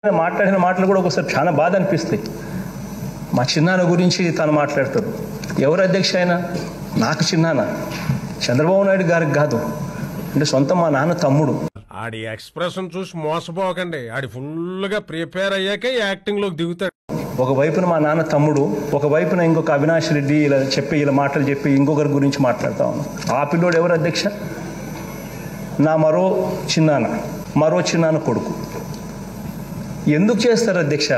మాట్లాడిన మాటలు కూడా ఒకసారి చాలా బాధ అనిపిస్తాయి మా చిన్నాన్న గురించి తను మాట్లాడతాడు ఎవరు అధ్యక్ష అయినా నాకు చిన్నాన్న చంద్రబాబు నాయుడు గారికి కాదు అంటే సొంతం మా నాన్న తమ్ముడు ఆడి ఎక్స్ప్రెషన్ చూసి మోసపోకండి ఆడి ఫుల్గా ప్రిపేర్ అయ్యాకే యాక్టింగ్ లోకి దిగుతాడు ఒక వైపున మా నాన్న తమ్ముడు ఒక వైపున ఇంకొక అవినాష్ రెడ్డి ఇలా చెప్పి ఇలా మాటలు చెప్పి ఇంకొకరి గురించి మాట్లాడుతా ఉన్నాం ఆ పిల్లోడు ఎవరు అధ్యక్ష నా మరో చిన్నాన్న మరో చిన్నాన్న కొడుకు ఎందుకు చేస్తారు అధ్యక్ష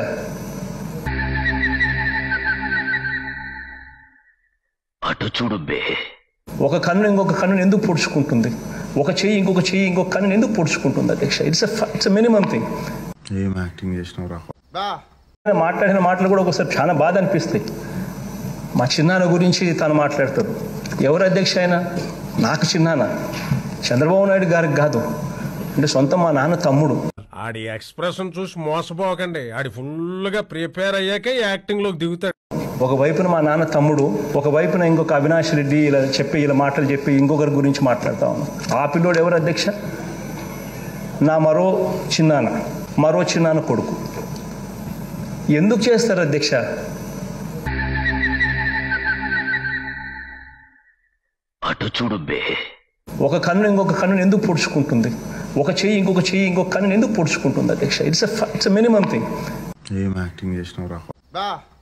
అటు చూడు బే ఒక కన్ను ఇంకొక కన్నుని ఎందుకు పొడుచుకుంటుంది ఒక చెయ్యి ఇంకొక చెయ్యి ఇంకొక కన్నుని ఎందుకు పొడుచుకుంటుంది అధ్యక్ష ఇట్స్ ఇట్స్ మినిమం థింగ్ ఏం యాక్టింగ్ చేసినావు రా మాట్లాడిన మాటలు కూడా ఒకసారి చాలా బాధ అనిపిస్తాయి మా చిన్నాన్న గురించి తను మాట్లాడతాడు ఎవరు అధ్యక్ష అయినా నాకు చిన్నాన్న చంద్రబాబు నాయుడు గారికి కాదు అంటే సొంతం మా నాన్న తమ్ముడు ఆడి ఎక్స్ప్రెషన్ చూసి మోసపోకండి ఆడి ఫుల్గా ప్రిపేర్ అయ్యాకే యాక్టింగ్ లోకి దిగుతాడు ఒక వైపున మా నాన్న తమ్ముడు ఒక వైపున ఇంకొక అవినాష్ రెడ్డి ఇలా చెప్పి ఇలా మాటలు చెప్పి ఇంకొకరి గురించి మాట్లాడుతా ఉన్నాం ఆ పిల్లోడు ఎవరు అధ్యక్ష నా మరో చిన్నాన్న మరో చిన్నాన్న కొడుకు ఎందుకు చేస్తారు అధ్యక్ష అటు చూడు బే ఒక కన్ను ఇంకొక కన్నుని ఎందుకు పొడుచుకుంటుంది ఒక చెయ్యి ఇంకొక చెయ్యి ఇంకొక కన్నుని ఎందుకు పొడుచుకుంటుంది అధ్యక్ష ఇట్స్ ఇట్స్ మినిమం థింగ్ ఏం యాక్టింగ్ చేసినావు రా